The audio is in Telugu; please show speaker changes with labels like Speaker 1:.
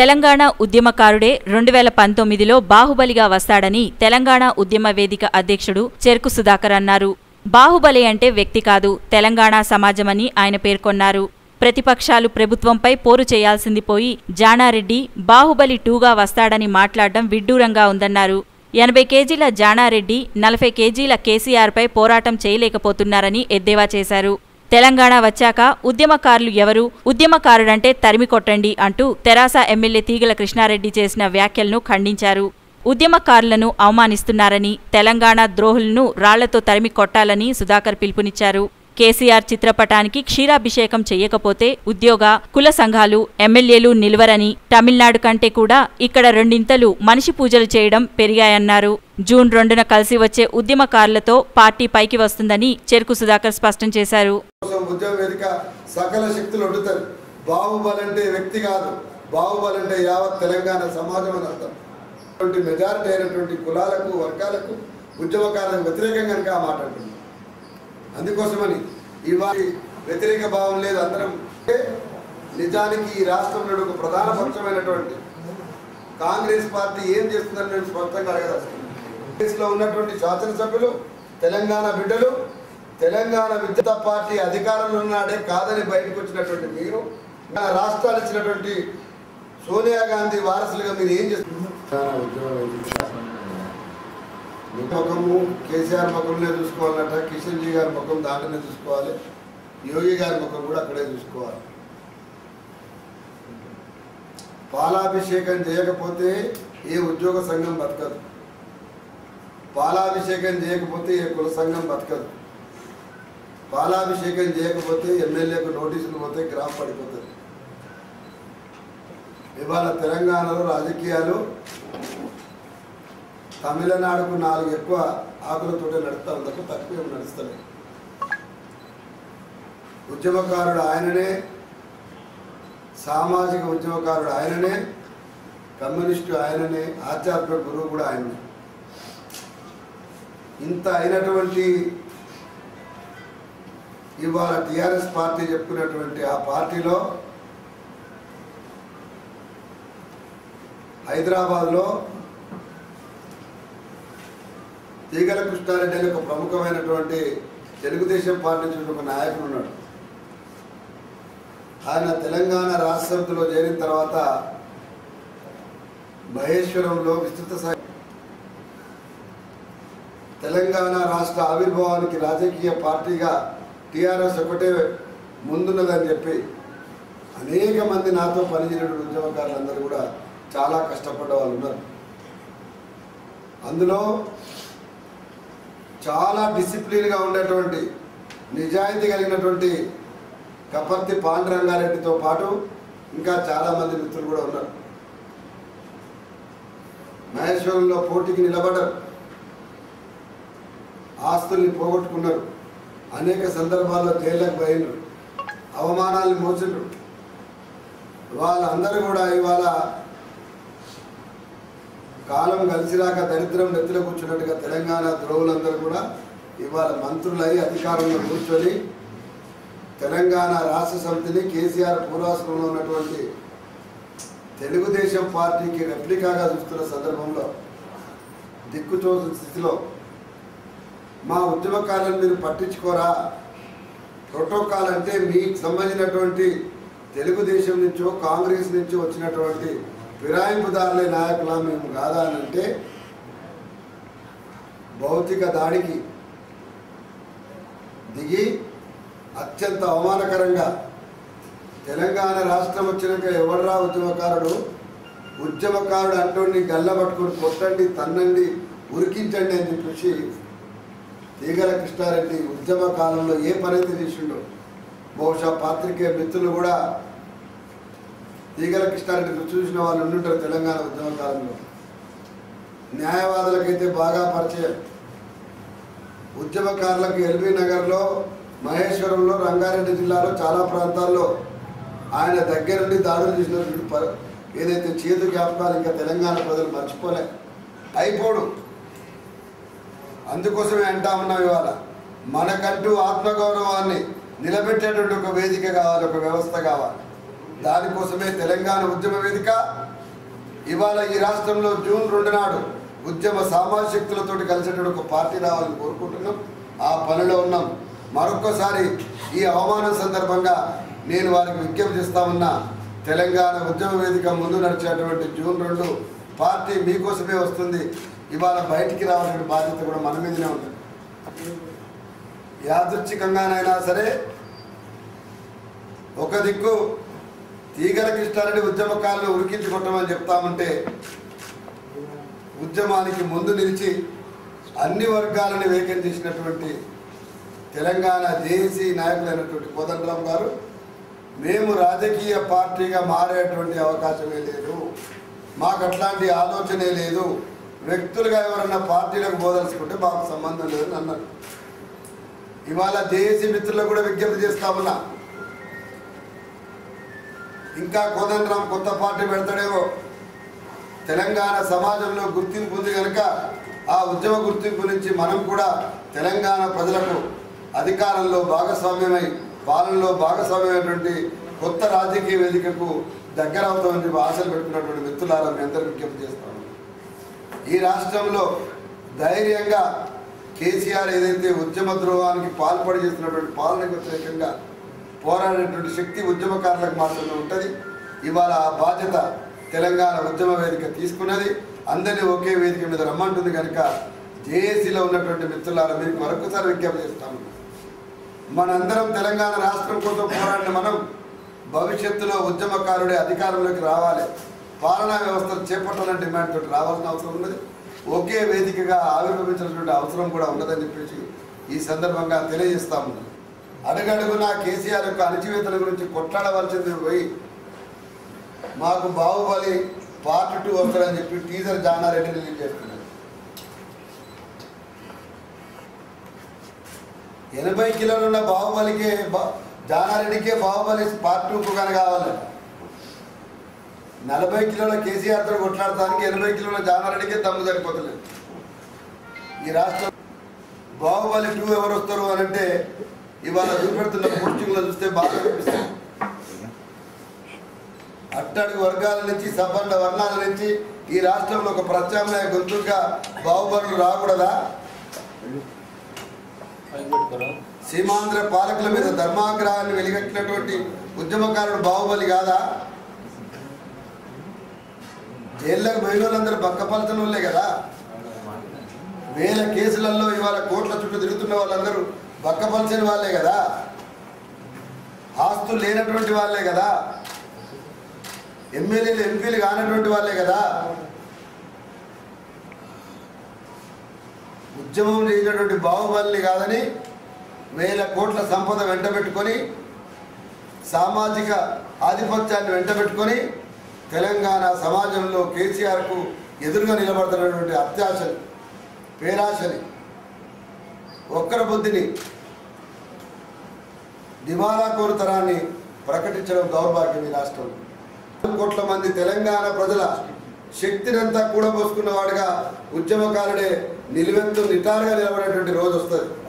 Speaker 1: తెలంగాణ ఉద్యమకారుడే రెండు వేల పంతొమ్మిదిలో బాహుబలిగా వస్తాడని తెలంగాణ ఉద్యమ వేదిక అధ్యక్షుడు చెరుకు సుధాకర్ అన్నారు బాహుబలి అంటే వ్యక్తి కాదు తెలంగాణ సమాజమని ఆయన పేర్కొన్నారు ప్రతిపక్షాలు ప్రభుత్వంపై పోరు చేయాల్సింది పోయి జానారెడ్డి బాహుబలి టూగా వస్తాడని మాట్లాడడం విడ్డూరంగా ఉందన్నారు ఎనభై కేజీల జానారెడ్డి నలభై కేజీల కేసీఆర్పై పోరాటం చేయలేకపోతున్నారని ఎద్దేవా చేశారు తెలంగాణ వచ్చాక ఉద్యమకారులు ఎవరు ఉద్యమకారుడంటే తరిమి కొట్టండి అంటూ తెరాస ఎమ్మెల్యే తీగల కృష్ణారెడ్డి చేసిన వ్యాఖ్యలను ఖండించారు ఉద్యమకారులను అవమానిస్తున్నారని తెలంగాణ ద్రోహులను రాళ్లతో తరిమి కొట్టాలని సుధాకర్ పిలుపునిచ్చారు కేసీఆర్ చిత్రపటానికి క్షీరాభిషేకం చెయ్యకపోతే ఉద్యోగ కుల సంఘాలు ఎమ్మెల్యేలు నిల్వరని తమిళనాడు కంటే కూడా ఇక్కడ రెండింతలు మనిషి పూజలు చేయడం పెరిగాయన్నారు జూన్ రెండున కలిసి వచ్చే ఉద్యమకారులతో పార్టీ పైకి వస్తుందని చెరుకు సుధాకర్ స్పష్టం చేశారు
Speaker 2: కోసం ఉద్యమ వేదిక సకల శక్తులు ఒడ్డుతారు బాహుబలి అంటే వ్యక్తి కాదు బాహుబలి అంటే యావత్ తెలంగాణ సమాజం అని అర్థం అటువంటి మెజారిటీ అయినటువంటి కులాలకు వర్గాలకు ఉద్యమకారులకు వ్యతిరేకంగా కనుక ఆ మాట అంటుంది అందుకోసమని ఇవాళ వ్యతిరేక భావం లేదు అందరం అంటే నిజానికి ఈ రాష్ట్రంలో ఒక ప్రధాన పక్షమైనటువంటి కాంగ్రెస్ పార్టీ ఏం చేస్తుందని నేను స్పష్టంగా అడగదలుచుకున్నాను కాంగ్రెస్లో ఉన్నటువంటి శాసనసభ్యులు తెలంగాణ బిడ్డలు తెలంగాణ విద్యుత్ పార్టీ అధికారంలో ఉన్నాడే కాదని బయటకు వచ్చినటువంటి మీరు మన రాష్ట్రాలు ఇచ్చినటువంటి సోనియా గాంధీ వారసులుగా మీరు ఏం చేస్తున్నారు మీ ముఖము కేసీఆర్ ముఖంలో చూసుకోవాలన్నట కిషన్ జీ గారి ముఖం దాంట్లోనే చూసుకోవాలి యోగి గారి ముఖం కూడా అక్కడే చూసుకోవాలి పాలాభిషేకం చేయకపోతే ఏ ఉద్యోగ సంఘం బతకదు పాలాభిషేకం చేయకపోతే ఏ కుల సంఘం బతకదు పాలాభిషేకం చేయకపోతే ఎమ్మెల్యేకు నోటీసులు పోతే గ్రాఫ్ పడిపోతుంది ఇవాళ తెలంగాణలో రాజకీయాలు తమిళనాడుకు నాలుగు ఎక్కువ ఆకులతోటే నడుస్తా ఉందకు తక్కువ ఏమి నడుస్తలేదు ఉద్యమకారుడు ఆయననే సామాజిక ఉద్యమకారుడు ఆయననే కమ్యూనిస్టు ఆయననే ఆధ్యాత్మిక గురువు కూడా ఆయననే ఇంత అయినటువంటి ఇవాళ టిఆర్ఎస్ పార్టీ చెప్పుకున్నటువంటి ఆ పార్టీలో హైదరాబాద్లో తీగల కృష్ణారెడ్డి అనే ఒక ప్రముఖమైనటువంటి తెలుగుదేశం పార్టీ నుంచి ఒక నాయకుడు ఉన్నాడు ఆయన తెలంగాణ రాష్ట్ర సమితిలో చేరిన తర్వాత మహేశ్వరంలో విస్తృత స్థాయి తెలంగాణ రాష్ట్ర ఆవిర్భావానికి రాజకీయ పార్టీగా టీఆర్ఎస్ ఒకటే ముందున్నదని చెప్పి అనేక మంది నాతో పనిచేయడం ఉద్యమకారులందరూ కూడా చాలా కష్టపడ్డ వాళ్ళు ఉన్నారు అందులో చాలా డిసిప్లిన్గా ఉండేటువంటి నిజాయితీ కలిగినటువంటి కపర్తి పాండురంగారెడ్డితో పాటు ఇంకా చాలామంది మిత్రులు కూడా ఉన్నారు మహేశ్వరంలో పోటీకి నిలబడ్డారు ఆస్తుల్ని పోగొట్టుకున్నారు అనేక సందర్భాల్లో జైళ్ళకు పోయినరు అవమానాల్ని మోసిండ్రు వాళ్ళందరూ కూడా ఇవాళ కాలం కలిసిరాక దరిద్రం నెత్తిలో కూర్చున్నట్టుగా తెలంగాణ ద్రోవులందరూ కూడా ఇవాళ మంత్రులై అధికారంలో కూర్చొని తెలంగాణ రాష్ట్ర సమితిని కేసీఆర్ పూర్వాశ్రమంలో ఉన్నటువంటి తెలుగుదేశం పార్టీకి రెప్లికాగా చూస్తున్న సందర్భంలో దిక్కుచోసిన స్థితిలో మా ఉద్యమకాలను మీరు పట్టించుకోరా ప్రోటోకాల్ అంటే మీకు సంబంధించినటువంటి తెలుగుదేశం నుంచో కాంగ్రెస్ నుంచో వచ్చినటువంటి ఫిరాయింపుదారులే నాయకులా మేము కాదా అని అంటే భౌతిక దాడికి దిగి అత్యంత అవమానకరంగా తెలంగాణ రాష్ట్రం వచ్చినాక ఎవడరా ఉద్యమకారుడు ఉద్యమకారుడు అంటోని గల్ల పట్టుకొని కొట్టండి తన్నండి ఉరికించండి అని చెప్పేసి తీగల కృష్ణారెడ్డి ఉద్యమ కాలంలో ఏ పని అయితే చేసిండో బహుశా పాత్రికేయ మిత్రులు కూడా తీగల కృష్ణారెడ్డి రుచి చూసిన వాళ్ళు ఉండుంటారు తెలంగాణ ఉద్యమ కాలంలో న్యాయవాదులకైతే బాగా పరిచయం ఉద్యమకారులకు ఎల్బీ నగర్లో మహేశ్వరంలో రంగారెడ్డి జిల్లాలో చాలా ప్రాంతాల్లో ఆయన దగ్గరుండి దాడులు చేసినటువంటి ప- ఏదైతే చేతు జ్ఞాపకాలు ఇంకా తెలంగాణ ప్రజలు మర్చిపోలే అయిపోడు అందుకోసమే అంటా ఉన్నాం ఇవాళ మనకంటూ ఆత్మగౌరవాన్ని నిలబెట్టేటువంటి ఒక వేదిక కావాలి ఒక వ్యవస్థ కావాలి దానికోసమే తెలంగాణ ఉద్యమ వేదిక ఇవాళ ఈ రాష్ట్రంలో జూన్ రెండు నాడు ఉద్యమ సామాజిక శక్తులతోటి కలిసేటప్పుడు ఒక పార్టీ రావాలని కోరుకుంటున్నాం ఆ పనిలో ఉన్నాం మరొక్కసారి ఈ అవమానం సందర్భంగా నేను వారికి విజ్ఞప్తి చేస్తా ఉన్నా తెలంగాణ ఉద్యమ వేదిక ముందు నడిచేటువంటి జూన్ రెండు పార్టీ మీకోసమే వస్తుంది ఇవాళ బయటికి రావాలనే బాధ్యత కూడా మన మీదనే ఉంది యాదృచ్ఛికంగానైనా సరే ఒక దిక్కు తీగల కృష్ణారెడ్డి ఉద్యమకాలను ఉరికించి కొట్టమని చెప్తామంటే ఉద్యమానికి ముందు నిలిచి అన్ని వర్గాలను వేకం చేసినటువంటి తెలంగాణ జేఏసీ నాయకులైనటువంటి కోదండరామ్ గారు మేము రాజకీయ పార్టీగా మారేటువంటి అవకాశమే లేదు మాకు అట్లాంటి ఆలోచనే లేదు వ్యక్తులుగా ఎవరన్నా పార్టీలకు బోదలుచుకుంటే మాకు సంబంధం లేదని అన్నారు ఇవాళ జేఏసీ మిత్రులకు కూడా విజ్ఞప్తి చేస్తా ఉన్నా ఇంకా కోదండరాం కొత్త పార్టీ పెడతాడేమో తెలంగాణ సమాజంలో గుర్తింపు ఉంది కనుక ఆ ఉద్యమ గుర్తింపు నుంచి మనం కూడా తెలంగాణ ప్రజలకు అధికారంలో భాగస్వామ్యమై పాలనలో భాగస్వామ్యమైనటువంటి కొత్త రాజకీయ వేదికకు దగ్గర అవుతామని చెప్పి ఆశలు పెట్టుకున్నటువంటి మిత్రులారా మీ అందరూ విజ్ఞప్తి చేస్తాను ఈ రాష్ట్రంలో ధైర్యంగా కేసీఆర్ ఏదైతే ఉద్యమ ద్రోహానికి పాల్పడి చేస్తున్నటువంటి పాలనకు వ్యతిరేకంగా పోరాడేటువంటి శక్తి ఉద్యమకారులకు మాత్రమే ఉంటుంది ఇవాళ ఆ బాధ్యత తెలంగాణ ఉద్యమ వేదిక తీసుకున్నది అందరినీ ఒకే వేదిక మీద రమ్మంటుంది కనుక జేఏసీలో ఉన్నటువంటి మిత్రులారా మీకు మరొకసారి విజ్ఞప్తి చేస్తాము మనందరం తెలంగాణ రాష్ట్రం కోసం పోరాడిన మనం భవిష్యత్తులో ఉద్యమకారుడే అధికారంలోకి రావాలి పాలనా వ్యవస్థను చేపట్టాలని డిమాండ్ తోటి రావాల్సిన అవసరం ఉన్నది ఒకే వేదికగా ఆవిర్భవించినటువంటి అవసరం కూడా ఉన్నదని చెప్పేసి ఈ సందర్భంగా తెలియజేస్తాము అడుగడుగునా కేసీఆర్ యొక్క అణచివేతల గురించి కొట్లాడవలసింది పోయి మాకు బాహుబలి పార్ట్ టూ వస్తాడని చెప్పి టీజర్ జానారెడ్డి రిలీజ్ చేస్తున్నారు ఎనభై కిలోలు ఉన్న బాహుబలికే బా- జానారెడ్డికే బాహుబలి పార్ట్ టూకు కానీ కావాలి నలభై కిలోల కేసీఆర్ తో కొట్లాడటానికి ఎనభై కిలోల జానారెడ్డికే దమ్ము సరిపోతలేదు ఈ రాష్ట్రం బాహుబలి టూ ఎవరు వస్తారు అని అంటే ఇవాళ చూపెడుతున్న పోస్టింగ్లో చూస్తే బాగా కనిపిస్తుంది అట్టడుగు వర్గాల నుంచి సబ్బండ వర్ణాల నుంచి ఈ రాష్ట్రంలో ఒక ప్రత్యామ్నాయ గొంతుగా బాహుబలులు రాకూడదా సీమాంధ్ర పాలకుల మీద ధర్మాగ్రహాన్ని వెలిగట్టినటువంటి ఉద్యమకారుడు బాహుబలి కాదా జైల్లోకి పోయిన వాళ్ళందరూ బక్కపలచన వాళ్ళే కదా వేల కేసులలో ఇవాళ కోట్ల చుట్టూ తిరుగుతున్న వాళ్ళందరూ బక్కపలచని వాళ్ళే కదా ఆస్తులు లేనటువంటి వాళ్ళే కదా ఎమ్మెల్యేలు ఎంపీలు కానటువంటి వాళ్ళే కదా ఉద్యమం చేసినటువంటి బాహుబలిని కాదని వేల కోట్ల సంపద వెంటబెట్టుకొని సామాజిక ఆధిపత్యాన్ని వెంటబెట్టుకొని తెలంగాణ సమాజంలో కేసీఆర్కు ఎదురుగా నిలబడుతున్నటువంటి అత్యాశని పేరాశని ఒక్కర బుద్ధిని దివాలా కోరుతరాన్ని ప్రకటించడం దౌర్భాగ్యం ఈ రాష్ట్రంలో కోట్ల మంది తెలంగాణ ప్రజల శక్తినంతా కూడబోసుకున్న వాడుగా ఉద్యమకారుడే నిలువెత్తు నిటారుగా నిలబడేటువంటి రోజు వస్తుంది